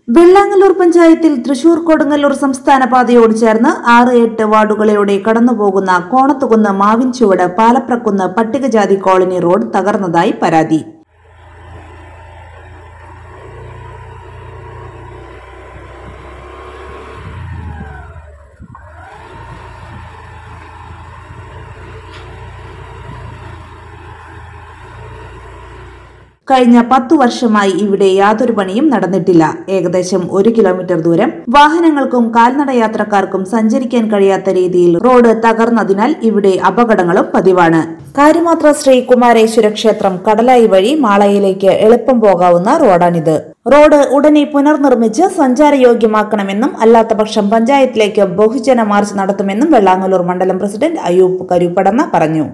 വെള്ളാങ്ങല്ലൂർ പഞ്ചായത്തിൽ തൃശൂർ കൊടുങ്ങല്ലൂർ സംസ്ഥാന പാതയോട് ചേർന്ന് ആറ് എട്ട് വാർഡുകളിലൂടെ കടന്നുപോകുന്ന കോണത്തുകുന്ന് മാവിൻചുവട് പാലപ്രക്കുന്ന് പട്ടികജാതി കോളനി റോഡ് തകർന്നതായി പരാതി കഴിഞ്ഞ പത്തു വർഷമായി ഇവിടെ യാതൊരു പണിയും നടന്നിട്ടില്ല ഏകദേശം ഒരു കിലോമീറ്റർ ദൂരം വാഹനങ്ങൾക്കും കാൽനട യാത്രക്കാർക്കും സഞ്ചരിക്കാൻ കഴിയാത്ത രീതിയിൽ റോഡ് തകർന്നതിനാൽ ഇവിടെ അപകടങ്ങളും പതിവാണ് കാര്യമാത്ര ശ്രീ കുമാരേശ്വര ക്ഷേത്രം കടലായി വഴി മാളയിലേക്ക് എളുപ്പം പോകാവുന്ന റോഡാണിത് റോഡ് ഉടനെ പുനർനിർമ്മിച്ച് സഞ്ചാരയോഗ്യമാക്കണമെന്നും അല്ലാത്തപക്ഷം പഞ്ചായത്തിലേക്ക് ബഹുജന മാർച്ച് നടത്തുമെന്നും വെള്ളാങ്ങല്ലൂർ മണ്ഡലം പ്രസിഡന്റ് അയൂബ് കരുപ്പടന്ന പറഞ്ഞു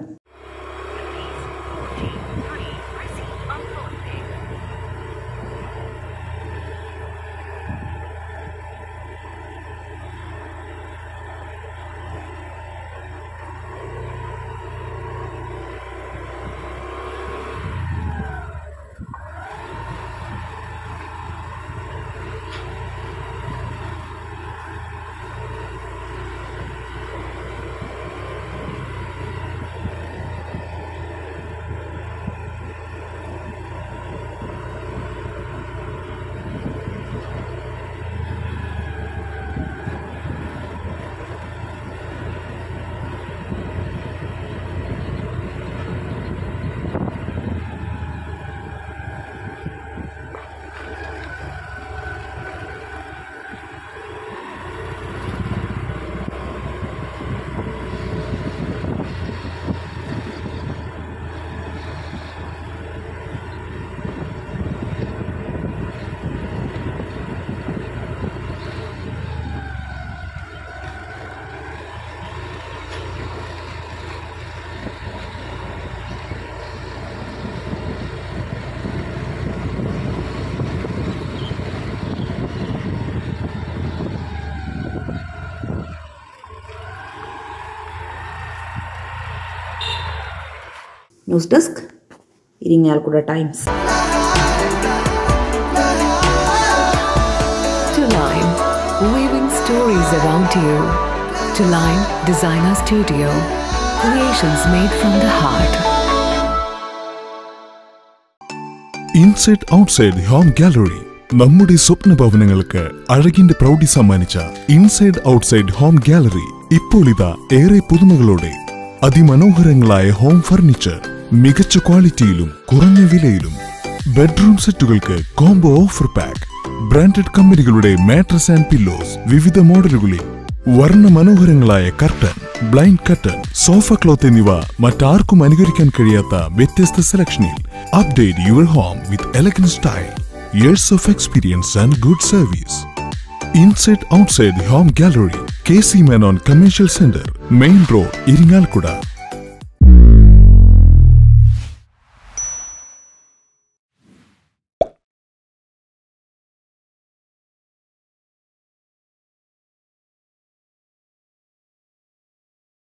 news desk Irinjalakuda times To Line, weaving stories around you. To Line Designer Studio, creations made from the heart. Inside outside home gallery നമ്മുടെ സ്വപ്ന ഭവനങ്ങൾക്ക് അഴകിന്റെ പ്രൗഢി സമ്മാനിച്ച ഇൻസൈഡ് ഔട്ട്സൈഡ് ഹോം ഗാലറി ഇപ്പോൾ ഇതാ ഏറെ പുതുമകളോടെ അതിമനോഹരങ്ങളായ ഹോം ഫർണിച്ചർ മികച്ച ക്വാളിറ്റിയിലും കുറഞ്ഞ വിലയിലും ബെഡ്റൂം സെറ്റുകൾക്ക് കോംബോ ഓഫർ പാക്ക് ബ്രാൻഡഡ് കമ്പനികളുടെ മാട്രസ് ആൻഡ് പില്ലോസ് വിവിധ മോഡലുകളിൽ വർണ്ണ മനോഹരങ്ങളായ curtain blind curtain sofa cloth എന്നിവ മറ്റാർക്കും അനുകരിക്കാൻ കഴിയാത്ത വ്യത്യസ്ത സെലക്ഷനിൽ update your home with elegant style years of experience and good service inside outside home gallery K C Menon commercial centre main road Irinjalakuda